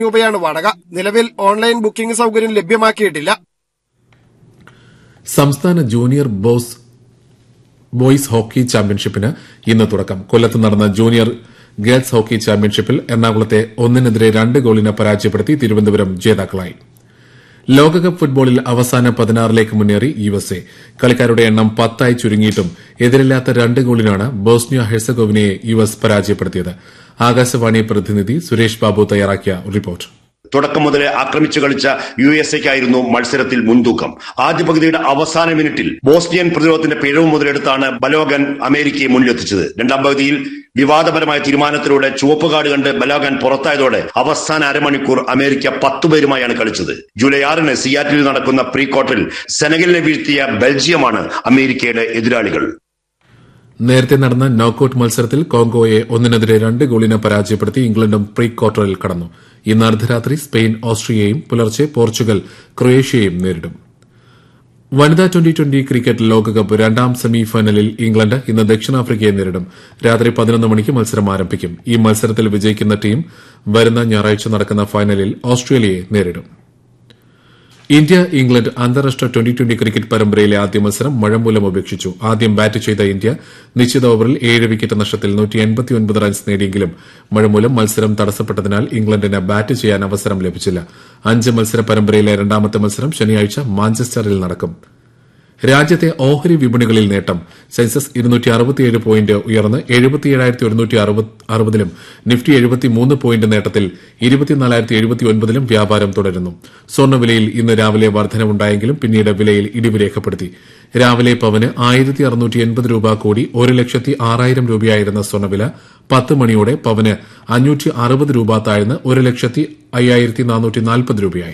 രൂപയാണ് വാടക നിലവിൽ ഓൺലൈൻ ബുക്കിംഗ് സൗകര്യം ലഭ്യമാക്കിയിട്ടില്ല സംസ്ഥാന ജൂനിയർ ബോസ് ബോയ്സ് ഹോക്കി ചാമ്പ്യൻഷിപ്പിന് ഇന്ന് തുടക്കം കൊല്ലത്ത് നടന്ന ജൂനിയർ ഗേൾസ് ഹോക്കി ചാമ്പ്യൻഷിപ്പിൽ എറണാകുളത്തെ ഒന്നിനെതിരെ രണ്ട് ഗോളിന് പരാജയപ്പെടുത്തി തിരുവനന്തപുരം ജേതാക്കളായി ലോകകപ്പ് ഫുട്ബോളിൽ അവസാന പതിനാറിലേക്ക് മുന്നേറി യു എസ് എ കളിക്കാരുടെ എണ്ണം പത്തായി ചുരുങ്ങിയിട്ടും എതിരില്ലാത്ത രണ്ട് ഗോളിനാണ് ബോസ്നിയ ഹെർസഗോവിനയെ യു എസ് പരാജയപ്പെടുത്തിയത് ആകാശവാണി പ്രതിനിധി സുരേഷ് ബാബു തയ്യാറാക്കിയ റിപ്പോർട്ട് തുടക്കം മുതലേ ആക്രമിച്ചു കളിച്ച യു എസ് എക്കായിരുന്നു മത്സരത്തിൽ മുൻതൂക്കം ആദ്യ പകുതിയുടെ അവസാന മിനിറ്റിൽ ബോസ്നിയൻ പ്രതിരോധത്തിന്റെ പിഴവ് മുതലെടുത്താണ് ബലോഗൻ അമേരിക്കയെ മുന്നിലെത്തിച്ചത് രണ്ടാം പകുതിയിൽ വിവാദപരമായ തീരുമാനത്തിലൂടെ ചുവപ്പ് കാർഡ് കണ്ട് ബലോഗൻ പുറത്തായതോടെ അവസാന അരമണിക്കൂർ അമേരിക്ക പത്തുപേരുമായാണ് കളിച്ചത് ജൂലൈ ആറിന് സിയാറ്റിൽ നടക്കുന്ന പ്രീ ക്വാർട്ടറിൽ സെനഗലിനെ വീഴ്ത്തിയ ബെൽജിയമാണ് അമേരിക്കയുടെ എതിരാളികൾ നേരത്തെ നടന്ന നോക്കൌട്ട് മത്സരത്തിൽ കോങ്കോയെ ഒന്നിനെതിരെ രണ്ട് ഗോളിന് പരാജയപ്പെടുത്തി ഇംഗ്ലണ്ടും പ്രീ ക്വാർട്ടറിൽ കടന്നു ഇന്ന് അർദ്ധരാത്രി സ്പെയിൻ ഓസ്ട്രിയയും പുലർച്ചെ പോർച്ചുഗൽ ക്രൊയേഷ്യയും നേരിടും വനിതാ ട്വന്റി ട്വന്റി ക്രിക്കറ്റ് ലോകകപ്പ് രണ്ടാം സെമി ഫൈനലിൽ ഇംഗ്ലണ്ട് ഇന്ന് ദക്ഷിണാഫ്രിക്കയെ നേരിടും രാത്രി പതിനൊന്ന് മണിക്ക് മത്സരം ആരംഭിക്കും ഈ മത്സരത്തിൽ വിജയിക്കുന്ന ടീം വരുന്ന ഞായറാഴ്ച നടക്കുന്ന ഫൈനലിൽ ഓസ്ട്രേലിയയെ നേരിടും ഇന്ത്യ ഇംഗ്ലണ്ട് അന്താരാഷ്ട്ര ട്വന്റി ട്വന്റി ക്രിക്കറ്റ് പരമ്പരയിലെ ആദ്യ മത്സരം മഴ മൂലം ഉപേക്ഷിച്ചു ആദ്യം ബാറ്റ് ചെയ്ത ഇന്ത്യ നിശ്ചിത ഓവറിൽ ഏഴ് വിക്കറ്റ് നഷ്ടത്തിൽ റൺസ് നേടിയെങ്കിലും മഴ മൂലം മത്സരം തടസ്സപ്പെട്ടതിനാൽ ഇംഗ്ലണ്ടിന് ബാറ്റ് ചെയ്യാൻ അവസരം ലഭിച്ചില്ല അഞ്ച് മത്സര പരമ്പരയിലെ രണ്ടാമത്തെ മത്സരം ശനിയാഴ്ച മാഞ്ചസ്റ്ററിൽ നടക്കും രാജ്യത്തെ ഓഹരി വിപണികളിൽ നേട്ടം സെൻസസ് ഇരുന്നൂറ്റി അറുപത്തിയേഴ് പോയിന്റ് ഉയർന്ന് എഴുപത്തിയേഴായിരത്തി ഒരുന്നൂറ്റി അറുപതിലും നിഫ്റ്റി എഴുപത്തിമൂന്ന് പോയിന്റ് നേട്ടത്തിൽ ഇരുപത്തിനാലായിരത്തി എഴുപത്തിയൊൻപതിലും വ്യാപാരം തുടരുന്നു സ്വർണ്ണവിലയിൽ ഇന്ന് രാവിലെ വർധനവുണ്ടായെങ്കിലും പിന്നീട് വിലയിൽ ഇടിവ് രേഖപ്പെടുത്തി രാവിലെ പവന് ആയിരത്തി അറുന്നൂറ്റി എൺപത് രൂപ കൂടി ഒരു ലക്ഷത്തി ആറായിരം രൂപയായിരുന്ന സ്വർണ്ണവില പത്ത് മണിയോടെ പവന് അഞ്ഞൂറ്റി അറുപത് രൂപ താഴ്ന്ന് ഒരു ലക്ഷത്തി അയ്യായിരത്തി നാനൂറ്റി നാൽപ്പത് രൂപയായി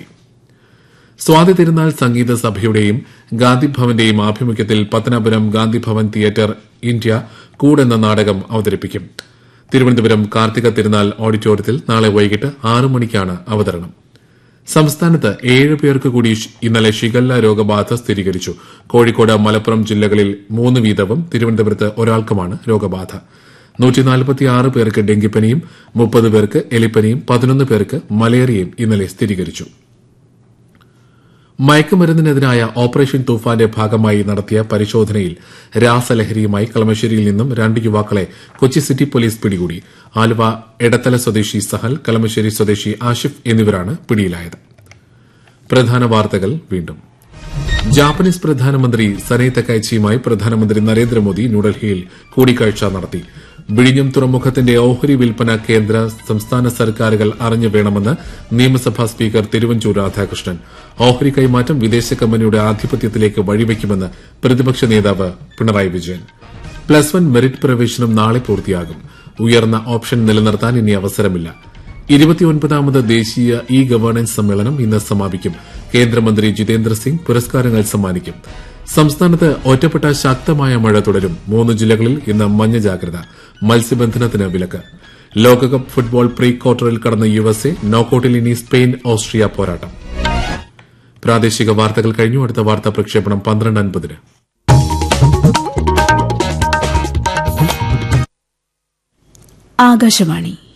സ്വാതി തിരുനാൾ സംഗീത സഭയുടെയും ഗാന്ധിഭവന്റെയും ആഭിമുഖ്യത്തിൽ പത്തനാപുരം ഗാന്ധിഭവൻ തിയേറ്റർ ഇന്ത്യ കൂട് എന്ന നാടകം അവതരിപ്പിക്കും തിരുവനന്തപുരം കാർത്തിക തിരുനാൾ ഓഡിറ്റോറിയത്തിൽ നാളെ വൈകിട്ട് ആറ് മണിക്കാണ് അവതരണം സംസ്ഥാനത്ത് ഏഴ് പേർക്ക് കൂടി ഇന്നലെ ഷിഗല്ല രോഗബാധ സ്ഥിരീകരിച്ചു കോഴിക്കോട് മലപ്പുറം ജില്ലകളിൽ മൂന്ന് വീതവും തിരുവനന്തപുരത്ത് ഒരാൾക്കുമാണ് രോഗബാധ പേർക്ക് ഡെങ്കിപ്പനിയും മുപ്പത് പേർക്ക് എലിപ്പനിയും പതിനൊന്ന് പേർക്ക് മലേറിയയും ഇന്നലെ സ്ഥിരീകരിച്ചു മയക്കുമരുന്നിനെതിരായ ഓപ്പറേഷൻ തൂഫാന്റെ ഭാഗമായി നടത്തിയ പരിശോധനയിൽ രാസലഹരിയുമായി കളമശ്ശേരിയിൽ നിന്നും രണ്ട് യുവാക്കളെ കൊച്ചി സിറ്റി പോലീസ് പിടികൂടി ആലുവ എടത്തല സ്വദേശി സഹൽ കളമശ്ശേരി സ്വദേശി ആഷിഫ് എന്നിവരാണ് പിടിയിലായത് പ്രധാന വാർത്തകൾ വീണ്ടും ജാപ്പനീസ് പ്രധാനമന്ത്രി സനൈ തക്കൈച്ചിയുമായി പ്രധാനമന്ത്രി നരേന്ദ്രമോദി ന്യൂഡൽഹിയിൽ കൂടിക്കാഴ്ച നടത്തി വിഴിഞ്ഞം തുറമുഖത്തിന്റെ ഓഹരി വിൽപ്പന കേന്ദ്ര സംസ്ഥാന സർക്കാരുകൾ അറിഞ്ഞു വേണമെന്ന് നിയമസഭാ സ്പീക്കർ തിരുവഞ്ചൂർ രാധാകൃഷ്ണൻ ഓഹരി കൈമാറ്റം വിദേശ കമ്പനിയുടെ ആധിപത്യത്തിലേക്ക് വഴിവെക്കുമെന്ന് പ്രതിപക്ഷ നേതാവ് Pinarayi Vijayan plus one merit പ്രവേശനം നാളെ പൂർത്തിയാകും ഉയർന്ന ഓപ്ഷൻ നിലനിർത്താൻ ഇനി അവസരമില്ല ഇരുപത്തിയൊൻപതാമത് ദേശീയ ഇ ഗവേണൻസ് സമ്മേളനം ഇന്ന് സമാപിക്കും കേന്ദ്രമന്ത്രി ജിതേന്ദ്ര സിംഗ് പുരസ്കാരങ്ങൾ സമ്മാനിക്കും സംസ്ഥാനത്ത് ഒറ്റപ്പെട്ട ശക്തമായ മഴ തുടരും മൂന്ന് ജില്ലകളിൽ ഇന്ന് മഞ്ഞ ജാഗ്രത മത്സ്യബന്ധനത്തിന് വിലക്ക് ലോകകപ്പ് ഫുട്ബോൾ പ്രീ ക്വാർട്ടറിൽ കടന്ന യു എസ് എ നോക്കൌട്ടിൽ ഇനി സ്പെയിൻ ഓസ്ട്രിയ പോരാട്ടം പ്രാദേശിക വാർത്തകൾ കഴിഞ്ഞു അടുത്ത വാർത്താ പ്രക്ഷേപണം പന്ത്രണ്ട് അൻപതിന് ആകാശവാണി